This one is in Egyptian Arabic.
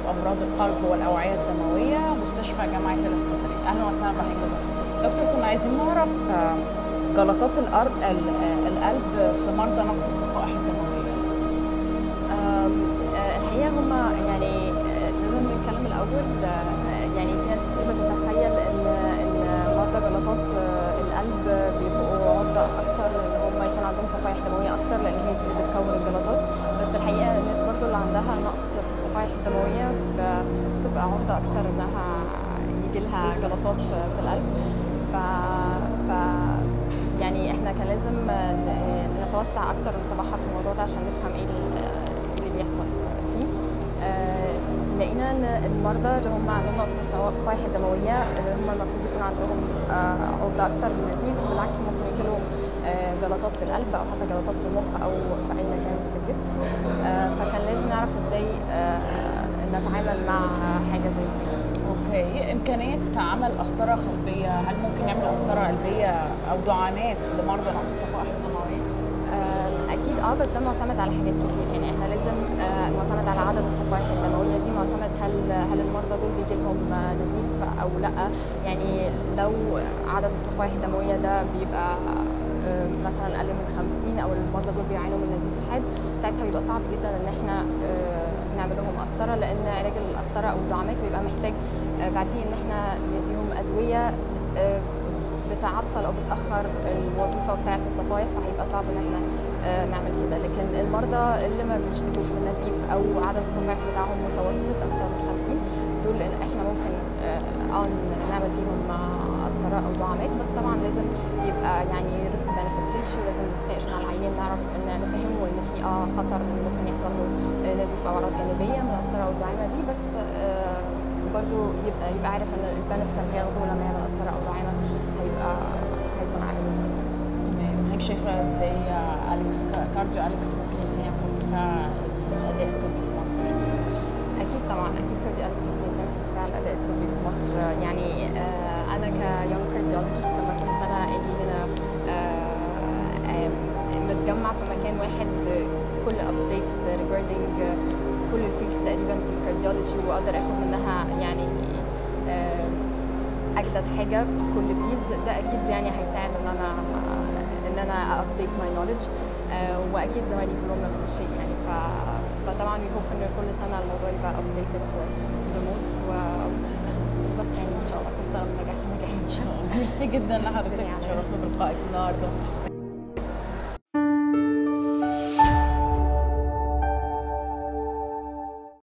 امراض القلب والاوعيه الدمويه مستشفى جامعه الاسكندريه اهلا وسهلا بحضرتك دكتور كنا عايزين نعرف آه، جلطات القلب القلب في مرضى نقص الصفائح الدمويه آم، آه، الحقيقه هم يعني آه، لازم نتكلم الاول آه، يعني في ناس كتير بتتخيل ان ان مرضى جلطات آه، القلب بيبقوا عرضه اكتر ان هم يكون عندهم صفائح دمويه اكتر لان هي دي اللي بتكون الجلطات بس في الحقيقه الناس برضو اللي عندها نقص في الصفائح الدمويه بتبقى عرضه اكتر انها يجي لها جلطات في القلب ف, ف يعني احنا كان لازم ن- نتوسع اكتر ونتبحر في الموضوع ده عشان نفهم ايه ال- إيه اللي بيحصل فيه آه، لقينا ان المرضى اللي هم عندهم نقص في الصفائح الدمويه اللي هم المفروض يكون عندهم آه، عرضه اكتر للنزيف بالعكس ممكن يجي لهم آه، جلطات في القلب او حتى جلطات في المخ او في اي مكان في الجسم آه، فكان لازم نعرف ازاي آه، نتعامل مع حاجه زي دي اوكي امكانيه عمل قسطره قلبيه هل ممكن نعمل قسطره قلبيه او دعامات لمرضى نقص الصفائح الدمويه آم، اكيد اه بس ده معتمد على حاجات كتير يعني احنا لازم آه، معتمد على عدد الصفائح الدمويه دي معتمد هل هل المرضى دول بيجي لهم آه، نزيف او لا يعني لو عدد الصفائح الدمويه ده بيبقى آه، مثلا اقل من 50 او المرضى دول بيعانوا من نزيف حاد ساعتها بيبقى صعب جدا ان احنا آه، نعمل لهم قسطره لان علاج القسطره او الدعامات بيبقى محتاج آه، بعديه ان احنا نديهم ادويه آه، بتعطل او بتاخر الوظيفه بتاعه الصفائح فهيبقى صعب ان احنا آه، نعمل كده لكن المرضى اللي ما بيشتكوش من نزيف او عدد الصفائح بتاعهم متوسط اكتر من 50 دول إن احنا ممكن اه آه، نعمل فيهم آه، قسطره او دعامات بس طبعا لازم يبقى يعني ريسك بنفيت ريشيو لازم نتناقش مع العيان نعرف ان نفهمه ان في اه خطر إن ممكن يحصل له آه، نزيف او اعراض جانبيه من القسطره او الدعامه دي بس آه، برضو يبقى يبقى عارف ان البنفيت اللي هياخده لما يعمل قسطره او دعامه هيبقى هيكون عامل ازاي هيك شايفه ازاي آه، اليكس كا- كارديو اليكس ممكن يساهم في ارتفاع الاداء الطبي في مصر اكيد طبعا اكيد كارديولوجي بيساهم في ارتفاع الاداء الطبي في مصر يعني آه، انا كيونج كارديولوجيست لما كل سنه اجي هنا آه، آم، متجمع في مكان واحد آه، كل ابديتس ريجاردنج كل الفيلدز تقريبا في الكارديولوجي واقدر اخد منها يعني آه، اجدد حاجه في كل فيلد ده اكيد يعني هيساعد ان انا ان انا ابديت ماي نوليدج واكيد زمايلي كلهم نفس الشيء يعني ف فطبعا وي هوب ان كل سنه الموضوع يبقى ابديتد ذا موست بس يعني ان شاء الله كل سنه ونجاح نجاح ان شاء الله ميرسي جدا لحضرتك الدنيا عليا. تشرفنا بلقائك النهارده ميرسي